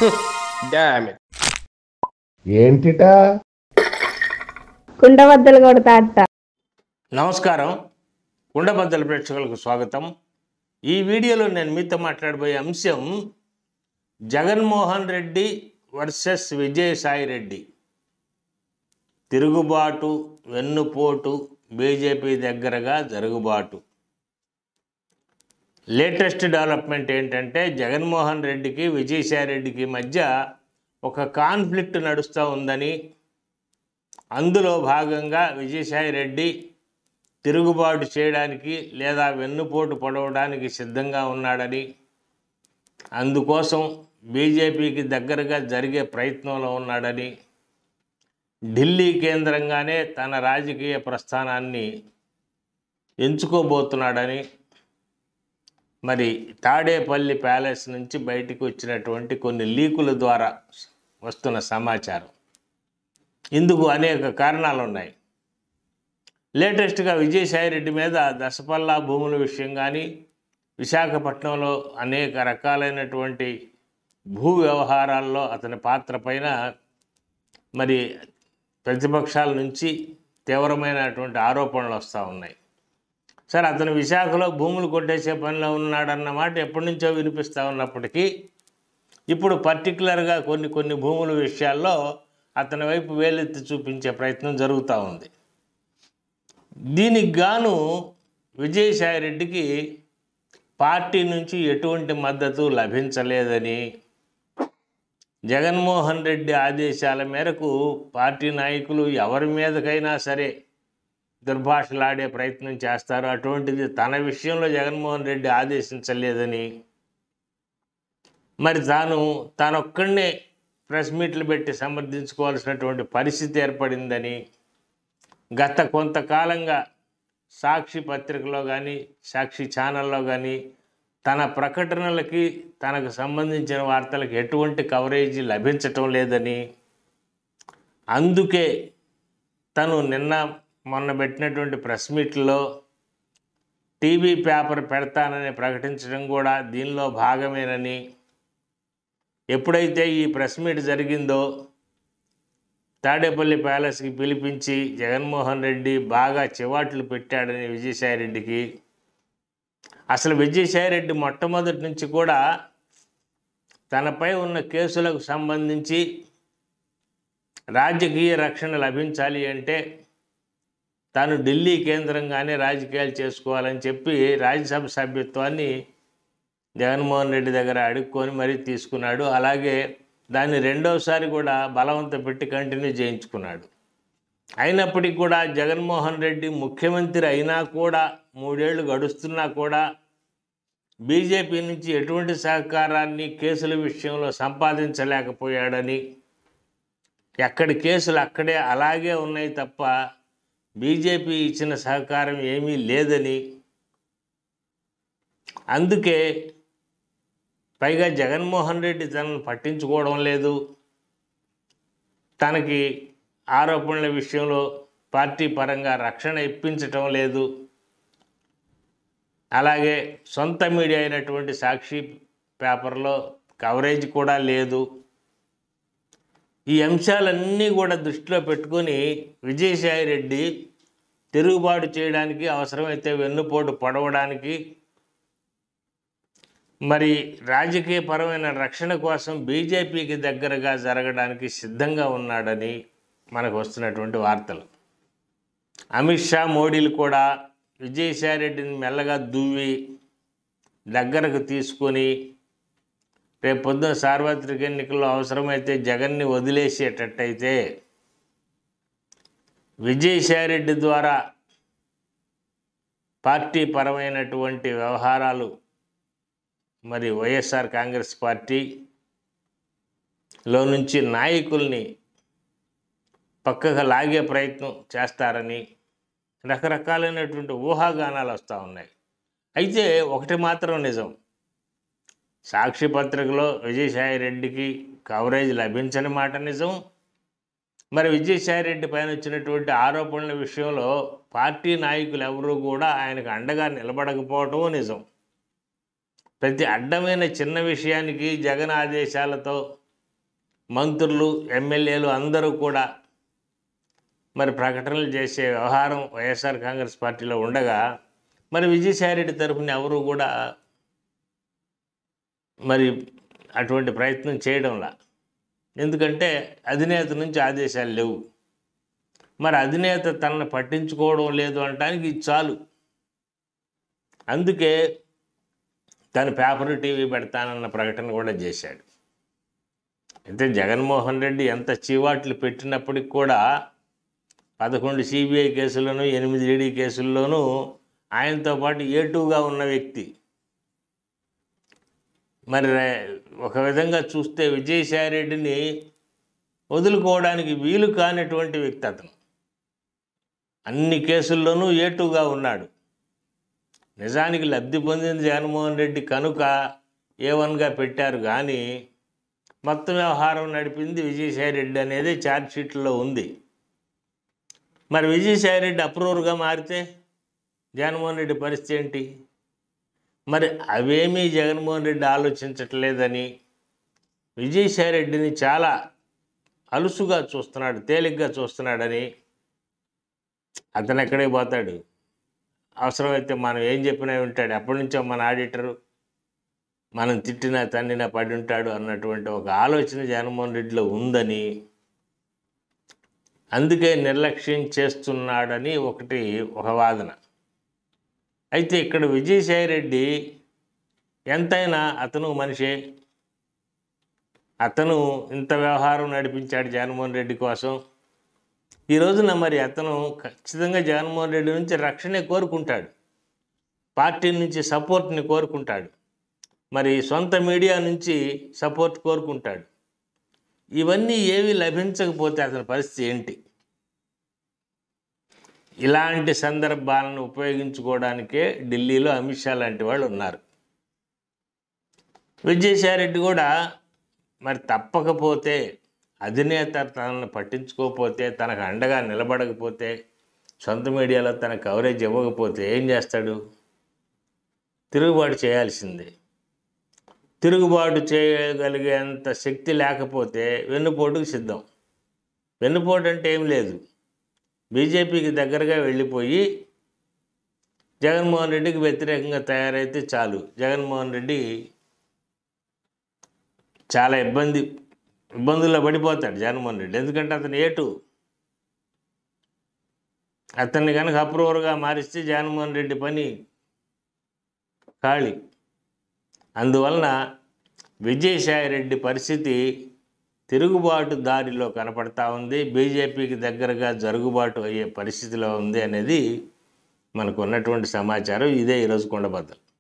dam ఏంటిటా కుండబద్దలు కొడతా అత్త నమస్కారం కుండబద్దల ప్రేక్షకులకు స్వాగతం ఈ వీడియోలో నేను మీతో మాట్లాడబోయే అంశం జగన్మోహన్ రెడ్డి వర్సెస్ విజయసాయి రెడ్డి తిరుగుబాటు వెన్నుపోటు బీజేపీ దగ్గరగా జరుగుబాటు లేటెస్ట్ డెవలప్మెంట్ ఏంటంటే జగన్మోహన్ రెడ్డికి విజయసాయి రెడ్డికి మధ్య ఒక కాన్ఫ్లిక్ట్ నడుస్తూ ఉందని అందులో భాగంగా విజయసాయి రెడ్డి తిరుగుబాటు చేయడానికి లేదా వెన్నుపోటు పొడవడానికి సిద్ధంగా ఉన్నాడని అందుకోసం బీజేపీకి దగ్గరగా జరిగే ప్రయత్నంలో ఉన్నాడని ఢిల్లీ కేంద్రంగానే తన రాజకీయ ప్రస్థానాన్ని ఎంచుకోబోతున్నాడని మరి తాడేపల్లి ప్యాలెస్ నుంచి బయటికి వచ్చినటువంటి కొన్ని లీకుల ద్వారా వస్తున్న సమాచారం ఇందుకు అనేక కారణాలు ఉన్నాయి లేటెస్ట్గా విజయసాయిరెడ్డి మీద దశపల్లా భూముల విషయం కానీ విశాఖపట్నంలో అనేక రకాలైనటువంటి భూ వ్యవహారాల్లో అతని పాత్ర పైన మరి ప్రతిపక్షాల నుంచి తీవ్రమైనటువంటి ఆరోపణలు వస్తూ ఉన్నాయి సరే అతను విశాఖలో భూములు కొట్టేసే పనిలో ఉన్నాడన్న మాట ఎప్పటి నుంచో వినిపిస్తూ ఉన్నప్పటికీ ఇప్పుడు పర్టికులర్గా కొన్ని కొన్ని భూముల విషయాల్లో అతని వైపు వేలెత్తి చూపించే ప్రయత్నం జరుగుతూ ఉంది దీనికి గాను విజయసాయిరెడ్డికి పార్టీ నుంచి ఎటువంటి మద్దతు లభించలేదని జగన్మోహన్ రెడ్డి ఆదేశాల మేరకు పార్టీ నాయకులు ఎవరి మీదకైనా సరే దుర్భాషలాడే ప్రయత్నం చేస్తారు అటువంటిది తన విషయంలో జగన్మోహన్ రెడ్డి ఆదేశించలేదని మరి తాను తానొక్కడనే ప్రెస్ మీట్లు పెట్టి సమర్థించుకోవాల్సినటువంటి పరిస్థితి ఏర్పడిందని గత కొంతకాలంగా సాక్షి పత్రికలో కానీ సాక్షి ఛానల్లో కానీ తన ప్రకటనలకి తనకు సంబంధించిన వార్తలకు ఎటువంటి కవరేజీ లభించటం లేదని అందుకే తను నిన్న మొన్న పెట్టినటువంటి ప్రెస్ మీట్లో టీవీ పేపర్ పెడతానని ప్రకటించడం కూడా దీనిలో భాగమేనని ఎప్పుడైతే ఈ ప్రెస్ మీట్ జరిగిందో తాడేపల్లి ప్యాలెస్కి పిలిపించి జగన్మోహన్ రెడ్డి బాగా చివాట్లు పెట్టాడని విజయసాయిరెడ్డికి అసలు విజయసాయిరెడ్డి మొట్టమొదటి నుంచి కూడా తనపై ఉన్న కేసులకు సంబంధించి రాజకీయ రక్షణ లభించాలి అంటే తాను ఢిల్లీ కేంద్రంగానే రాజకీయాలు చేసుకోవాలని చెప్పి రాజ్యసభ సభ్యత్వాన్ని జగన్మోహన్ రెడ్డి దగ్గర అడుక్కొని మరీ తీసుకున్నాడు అలాగే దాన్ని రెండవసారి కూడా బలవంత పెట్టి కంటిన్యూ చేయించుకున్నాడు అయినప్పటికీ కూడా జగన్మోహన్ రెడ్డి ముఖ్యమంత్రి అయినా కూడా మూడేళ్లు గడుస్తున్నా కూడా బీజేపీ నుంచి ఎటువంటి సహకారాన్ని కేసుల విషయంలో సంపాదించలేకపోయాడని ఎక్కడి కేసులు అక్కడే అలాగే ఉన్నాయి తప్ప బీజేపీ ఇచ్చిన సహకారం ఏమీ లేదని అందుకే పైగా జగన్మోహన్ రెడ్డి తనను పట్టించుకోవడం లేదు తనకి ఆరోపణల విషయంలో పార్టీ పరంగా రక్షణ ఇప్పించటం లేదు అలాగే సొంత మీడియా అయినటువంటి సాక్షి పేపర్లో కవరేజ్ కూడా లేదు ఈ అంశాలన్నీ కూడా దృష్టిలో పెట్టుకొని విజయసాయి రెడ్డి తిరుగుబాటు చేయడానికి అవసరమైతే వెన్నుపోటు పడవడానికి మరి రాజకీయపరమైన రక్షణ కోసం బీజేపీకి దగ్గరగా జరగడానికి సిద్ధంగా ఉన్నాడని మనకు వస్తున్నటువంటి వార్తలు అమిత్ షా మోడీలు కూడా విజయసాయిరెడ్డిని మెల్లగా దువ్వి దగ్గరకు తీసుకొని రేపు పొద్దున సార్వత్రిక ఎన్నికల్లో అవసరమైతే జగన్ని వదిలేసేటట్టయితే విజయసాయిరెడ్డి ద్వారా పార్టీ పరమైనటువంటి వ్యవహారాలు మరి వైఎస్ఆర్ కాంగ్రెస్ పార్టీలో నుంచి నాయకుల్ని పక్కకు లాగే ప్రయత్నం చేస్తారని రకరకాలైనటువంటి ఊహాగానాలు వస్తూ ఉన్నాయి అయితే ఒకటి మాత్రం నిజం సాక్షి పత్రికలో విజయసాయి రెడ్డికి కవరేజ్ లభించని మాట నిజం మరి విజయసాయి రెడ్డి పైన వచ్చినటువంటి ఆరోపణల విషయంలో పార్టీ నాయకులు ఎవరూ కూడా ఆయనకు అండగా నిలబడకపోవటం నిజం ప్రతి అడ్డమైన చిన్న విషయానికి జగన్ ఆదేశాలతో మంత్రులు ఎమ్మెల్యేలు అందరూ కూడా మరి ప్రకటనలు చేసే వ్యవహారం వైఎస్ఆర్ కాంగ్రెస్ పార్టీలో ఉండగా మరి విజయసాయిరెడ్డి తరఫున ఎవరు కూడా మరి అటువంటి ప్రయత్నం చేయడంలా ఎందుకంటే అధినేత నుంచి ఆదేశాలు లేవు మరి అధినేత తనను పట్టించుకోవడం లేదు అనడానికి ఇది చాలు అందుకే తన పేపర్ టీవీ పెడతానన్న ప్రకటన కూడా చేశాడు అయితే జగన్మోహన్ రెడ్డి ఎంత చీవాట్లు పెట్టినప్పటికి కూడా పదకొండు సిబిఐ కేసుల్లోనూ ఎనిమిది ఈడీ కేసుల్లోనూ ఆయనతో పాటు ఏటుగా ఉన్న వ్యక్తి మరి ఒక విధంగా చూస్తే విజయసాయిరెడ్డిని వదులుకోవడానికి వీలు కానటువంటి వ్యక్తి అతను అన్ని కేసుల్లోనూ ఏటుగా ఉన్నాడు నిజానికి లబ్ధి పొందింది జగన్మోహన్ రెడ్డి కనుక ఏ వన్గా పెట్టారు కానీ మొత్తం వ్యవహారం నడిపింది విజయసాయిరెడ్డి అనేది ఛార్జ్ షీట్లో ఉంది మరి విజయసాయిరెడ్డి అప్రూవర్గా మారితే జగన్మోహన్ రెడ్డి పరిస్థితి ఏంటి మరి అవేమీ జగన్మోహన్ రెడ్డి ఆలోచించట్లేదని విజయసాయిరెడ్డిని చాలా అలుసుగా చూస్తున్నాడు తేలిగ్గా చూస్తున్నాడని అతను ఎక్కడికి పోతాడు అవసరమైతే మనం ఏం చెప్పినా ఉంటాడు ఎప్పటి నుంచో మన ఆడిటరు మనం తిట్టినా తన్నినా పడి ఉంటాడు అన్నటువంటి ఒక ఆలోచన జగన్మోహన్ రెడ్డిలో ఉందని అందుకే నిర్లక్ష్యం చేస్తున్నాడని ఒకటి ఒక వాదన అయితే ఇక్కడ విజయసాయి రెడ్డి ఎంతైనా అతను మనిషే అతను ఇంత వ్యవహారం నడిపించాడు జగన్మోహన్ రెడ్డి కోసం ఈ రోజున మరి అతను ఖచ్చితంగా జగన్మోహన్ రెడ్డి నుంచి రక్షణే కోరుకుంటాడు పార్టీ నుంచి సపోర్ట్ని కోరుకుంటాడు మరి సొంత మీడియా నుంచి సపోర్ట్ కోరుకుంటాడు ఇవన్నీ ఏవి లభించకపోతే అతని పరిస్థితి ఏంటి ఇలాంటి సందర్భాలను ఉపయోగించుకోవడానికే ఢిల్లీలో అమిత్ షా లాంటి వాళ్ళు ఉన్నారు విజయసాయిరెడ్డి కూడా మరి తప్పకపోతే అధినేత తనను పట్టించుకోకపోతే తనకు అండగా నిలబడకపోతే సొంత మీడియాలో తన కవరేజ్ ఇవ్వకపోతే ఏం చేస్తాడు తిరుగుబాటు చేయాల్సిందే తిరుగుబాటు చేయగలిగేంత శక్తి లేకపోతే వెన్నుపోటుకు సిద్ధం వెన్నుపోటు అంటే ఏం లేదు బీజేపీకి దగ్గరగా వెళ్ళిపోయి జగన్మోహన్ రెడ్డికి వ్యతిరేకంగా తయారైతే చాలు జగన్మోహన్ రెడ్డి చాలా ఇబ్బంది ఇబ్బందుల్లో పడిపోతాడు జగన్మోహన్ రెడ్డి ఎందుకంటే అతను ఏటు అతన్ని కనుక అప్రూవర్గా మారిస్తే జగన్మోహన్ రెడ్డి పని ఖాళీ అందువలన విజయసాయి రెడ్డి పరిస్థితి తిరుగుబాటు దారిలో కనపడతా ఉంది బీజేపీకి దగ్గరగా జరుగుబాటు అయ్యే పరిస్థితిలో ఉంది అనేది మనకు ఉన్నటువంటి సమాచారం ఇదే ఈరోజు కొండబద్దలు